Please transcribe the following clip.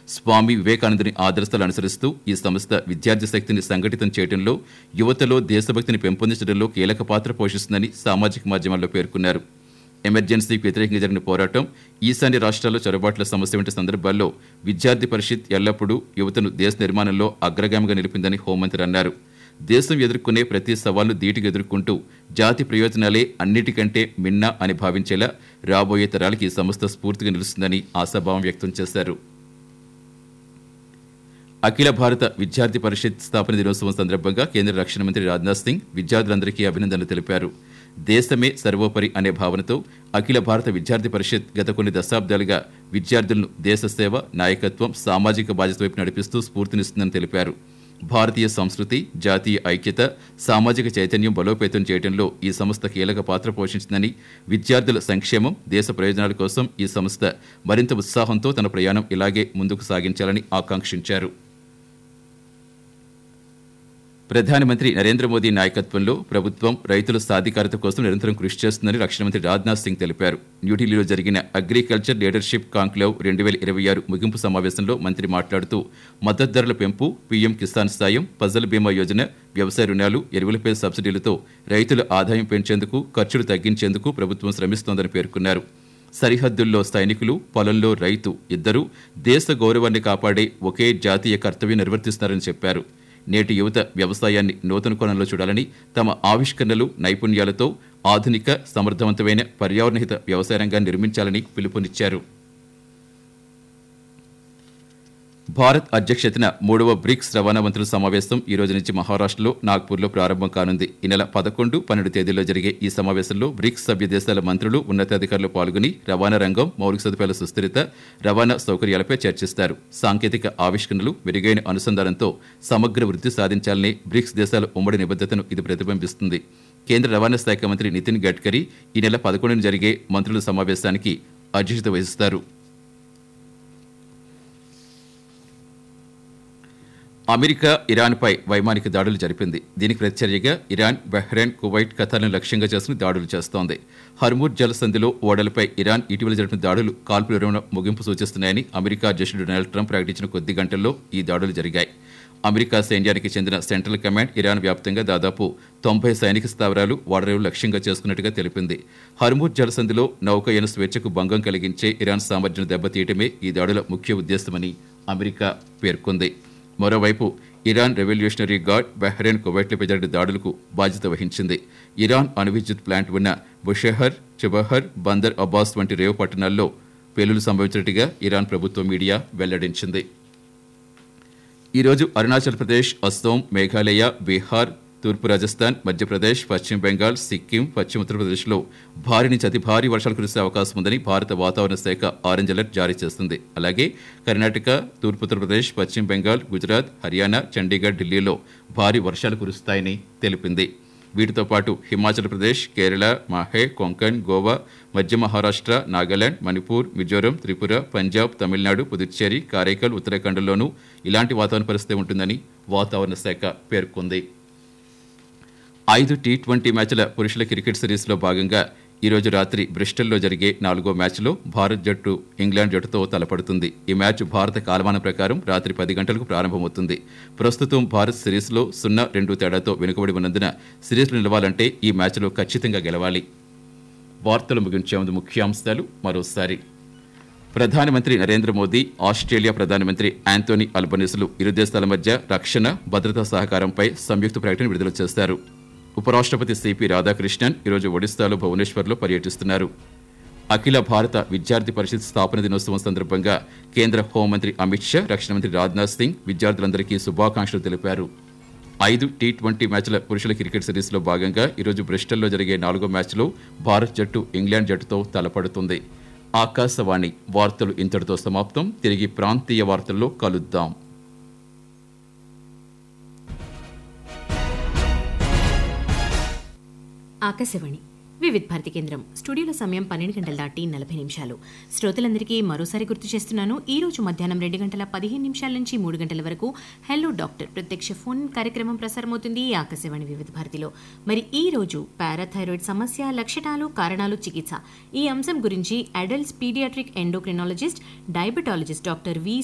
స్వామి వివేకానందుని ఆదర్శాలు అనుసరిస్తూ ఈ సంస్థ విద్యార్థి శక్తిని సంఘటితం చేయడంలో యువతలో దేశభక్తిని పెంపొందించడంలో కీలక పాత్ర పోషిస్తుందని సామాజిక మాధ్యమాల్లో పేర్కొన్నారు ఎమర్జెన్సీకి వ్యతిరేకంగా జరిగిన పోరాటం ఈశాన్య రాష్ట్రాల్లో చొరబాట్ల సమస్య వంటి సందర్భాల్లో విద్యార్థి పరిషత్ ఎల్లప్పుడూ యువతను దేశ నిర్మాణంలో అగ్రగామిగా నిలిపిందని హోంమంత్రి అన్నారు దేశం ఎదుర్కొనే ప్రతి సవాల్ను ధీటుగా ఎదుర్కొంటూ జాతి ప్రయోజనాలే అన్నిటికంటే మిన్న అని భావించేలా రాబోయే తరాలకి ఈ సంస్థ స్ఫూర్తిగా నిలుస్తుందని ఆశాభావం వ్యక్తం చేశారు అఖిల భారత విద్యార్థి పరిషత్ స్థాపన దినోత్సవం సందర్భంగా కేంద్ర రక్షణ మంత్రి రాజ్నాథ్ సింగ్ విద్యార్థులందరికీ అభినందనలు తెలిపారు దేశమే సర్వోపరి అనే భావనతో అఖిల భారత విద్యార్థి పరిషత్ గత కొన్ని దశాబ్దాలుగా విద్యార్థులను దేశ సేవ నాయకత్వం సామాజిక బాధ్యత వైపు నడిపిస్తూ స్ఫూర్తినిస్తుందని తెలిపారు భారతీయ సంస్కృతి జాతీయ ఐక్యత సామాజిక చైతన్యం బలోపేతం చేయడంలో ఈ సంస్థ కీలక పాత్ర పోషించిందని విద్యార్థుల సంక్షేమం దేశ ప్రయోజనాల కోసం ఈ సంస్థ మరింత ఉత్సాహంతో తన ప్రయాణం ఇలాగే ముందుకు సాగించాలని ఆకాంక్షించారు ప్రధానమంత్రి నరేంద్ర మోదీ నాయకత్వంలో ప్రభుత్వం రైతుల సాధికారత కోసం నిరంతరం కృషి చేస్తుందని రక్షణ మంత్రి రాజ్నాథ్ సింగ్ తెలిపారు న్యూఢిల్లీలో జరిగిన అగ్రికల్చర్ లీడర్షిప్ కాంక్లేవ్ రెండు వేల ఇరవై ఆరు ముగింపు సమావేశంలో మంత్రి మాట్లాడుతూ మద్దతు ధరల పెంపు పీఎం కిసాన్ సాయం ఫసల్ బీమా యోజన వ్యవసాయ రుణాలు ఎరువులపై సబ్సిడీలతో రైతుల ఆదాయం పెంచేందుకు ఖర్చులు తగ్గించేందుకు ప్రభుత్వం శ్రమిస్తోందని పేర్కొన్నారు సరిహద్దుల్లో సైనికులు పొలంలో రైతు ఇద్దరూ దేశ గౌరవాన్ని కాపాడే ఒకే జాతీయ కర్తవ్యం నిర్వర్తిస్తున్నారని చెప్పారు నేటి యువత వ్యవసాయాన్ని నూతన కోణంలో చూడాలని తమ ఆవిష్కరణలు నైపుణ్యాలతో ఆధునిక సమర్థవంతమైన పర్యావరణహిత వ్యవసాయ రంగాన్ని నిర్మించాలని పిలుపునిచ్చారు భారత్ అధ్యక్షతన మూడవ బ్రిక్స్ రవాణా మంత్రుల సమావేశం ఈ రోజు నుంచి మహారాష్ట్రలో నాగ్పూర్లో ప్రారంభం కానుంది ఈ నెల పదకొండు పన్నెండు తేదీల్లో జరిగే ఈ సమావేశంలో బ్రిక్స్ సభ్య దేశాల మంత్రులు ఉన్నతాధికారులు పాల్గొని రవాణా రంగం మౌలిక సదుపాయాల సుస్థిరత రవాణా సౌకర్యాలపై చర్చిస్తారు సాంకేతిక ఆవిష్కరణలు మెరుగైన అనుసంధానంతో సమగ్ర వృద్ధి సాధించాలనే బ్రిక్స్ దేశాల ఉమ్మడి నిబద్ధతను ఇది ప్రతిబింబిస్తుంది కేంద్ర రవాణా శాఖ మంత్రి నితిన్ గడ్కరీ ఈ నెల పదకొండున జరిగే మంత్రుల సమావేశానికి అధ్యక్షత వహిస్తారు అమెరికా ఇరాన్పై వైమానిక దాడులు జరిపింది దీనికి ప్రతిచర్యగా ఇరాన్ బహ్రెయిన్ కువైట్ ఖతార్ను లక్ష్యంగా చేసుకుని దాడులు చేస్తోంది హర్మూర్ జలసంధిలో ఓడలపై ఇరాన్ ఇటీవల జరిపిన దాడులు కాల్పుల విరమణ ముగింపు సూచిస్తున్నాయని అమెరికా అధ్యక్షుడు డొనాల్డ్ ట్రంప్ ప్రకటించిన కొద్ది గంటల్లో ఈ దాడులు జరిగాయి అమెరికా సైన్యానికి చెందిన సెంట్రల్ కమాండ్ ఇరాన్ వ్యాప్తంగా దాదాపు తొంభై సైనిక స్థావరాలు ఓడరేవులు లక్ష్యంగా చేసుకున్నట్టుగా తెలిపింది హర్మూర్ జలసంధిలో నౌకయన స్వేచ్ఛకు భంగం కలిగించే ఇరాన్ సామర్థ్యం దెబ్బతీయటమే ఈ దాడుల ముఖ్య ఉద్దేశమని అమెరికా పేర్కొంది మరోవైపు ఇరాన్ రెవల్యూషనరీ గార్డ్ బహ్రెయిన్ కువైట్లపై జరిగిన దాడులకు బాధ్యత వహించింది ఇరాన్ అణు విద్యుత్ ప్లాంట్ ఉన్న బుషెహర్ చిబహర్ బందర్ అబ్బాస్ వంటి రేవు పట్టణాల్లో పేలులు సంభవించినట్టుగా ఇరాన్ ప్రభుత్వ మీడియా వెల్లడించింది ఈరోజు అరుణాచల్ ప్రదేశ్ అస్సోం మేఘాలయ బీహార్ తూర్పు రాజస్థాన్ మధ్యప్రదేశ్ పశ్చిమ బెంగాల్ సిక్కిం పశ్చిమ ఉత్తరప్రదేశ్లో భారీ నుంచి అతి భారీ వర్షాలు కురిసే అవకాశం ఉందని భారత వాతావరణ శాఖ ఆరెంజ్ అలర్ట్ జారీ చేస్తుంది అలాగే కర్ణాటక తూర్పు ఉత్తరప్రదేశ్ పశ్చిమ బెంగాల్ గుజరాత్ హర్యానా చండీగఢ్ ఢిల్లీలో భారీ వర్షాలు కురుస్తాయని తెలిపింది వీటితో పాటు హిమాచల్ ప్రదేశ్ కేరళ మాహే కొంకణ్ గోవా మధ్య మహారాష్ట్ర నాగాలాండ్ మణిపూర్ మిజోరం త్రిపుర పంజాబ్ తమిళనాడు పుదుచ్చేరి కారైకల్ ఉత్తరాఖండ్లోనూ ఇలాంటి వాతావరణ పరిస్థితి ఉంటుందని వాతావరణ శాఖ పేర్కొంది ఐదు టీ ట్వంటీ మ్యాచ్ల పురుషుల క్రికెట్ సిరీస్లో భాగంగా ఈరోజు రాత్రి బ్రిస్టల్లో జరిగే నాలుగో మ్యాచ్లో భారత్ జట్టు ఇంగ్లాండ్ జట్టుతో తలపడుతుంది ఈ మ్యాచ్ భారత కాలమానం ప్రకారం రాత్రి పది గంటలకు ప్రారంభమవుతుంది ప్రస్తుతం భారత్ సిరీస్లో సున్నా రెండు తేడాతో వెనుకబడి ఉన్నందున సిరీస్లో నిలవాలంటే ఈ మ్యాచ్లో ఖచ్చితంగా గెలవాలి వార్తలు ముగించే ముందు ముఖ్యాంశాలు మరోసారి ప్రధానమంత్రి నరేంద్ర మోదీ ఆస్ట్రేలియా ప్రధానమంత్రి యాంతోనీ అల్బనీసులు ఇరు దేశాల మధ్య రక్షణ భద్రతా సహకారంపై సంయుక్త ప్రకటన విడుదల చేశారు ఉపరాష్ట్రపతి సిపి రాధాకృష్ణన్ ఈరోజు ఒడిశాలో భువనేశ్వర్లో పర్యటిస్తున్నారు అఖిల భారత విద్యార్థి పరిషత్ స్థాపన దినోత్సవం సందర్భంగా కేంద్ర హోంమంత్రి అమిత్ షా రక్షణ మంత్రి రాజ్నాథ్ సింగ్ విద్యార్థులందరికీ శుభాకాంక్షలు తెలిపారు ఐదు టీ ట్వంటీ మ్యాచ్ల పురుషుల క్రికెట్ సిరీస్లో భాగంగా ఈరోజు బ్రిస్టల్లో జరిగే నాలుగో మ్యాచ్లో భారత్ జట్టు ఇంగ్లాండ్ జట్టుతో తలపడుతుంది ఆకాశవాణి వార్తలు ఇంతటితో సమాప్తం తిరిగి ప్రాంతీయ వార్తల్లో కలుద్దాం ఆకాశవాణి వివిధ్ భారతి కేంద్రం స్టూడియోలో సమయం పన్నెండు గంటల దాటి నలభై నిమిషాలు శ్రోతలందరికీ మరోసారి గుర్తు చేస్తున్నాను ఈ రోజు మధ్యాహ్నం రెండు గంటల పదిహేను నిమిషాల నుంచి మూడు గంటల వరకు హెల్లో డాక్టర్ ప్రత్యక్ష ఫోన్ కార్యక్రమం ప్రసారమవుతుంది ఈ ఆకాశవాణి వివిధ భారతిలో మరి ఈ రోజు పారాథైరాయిడ్ సమస్య లక్షణాలు కారణాలు చికిత్స ఈ అంశం గురించి adults paediatric endocrinologist diabetologist doctor వి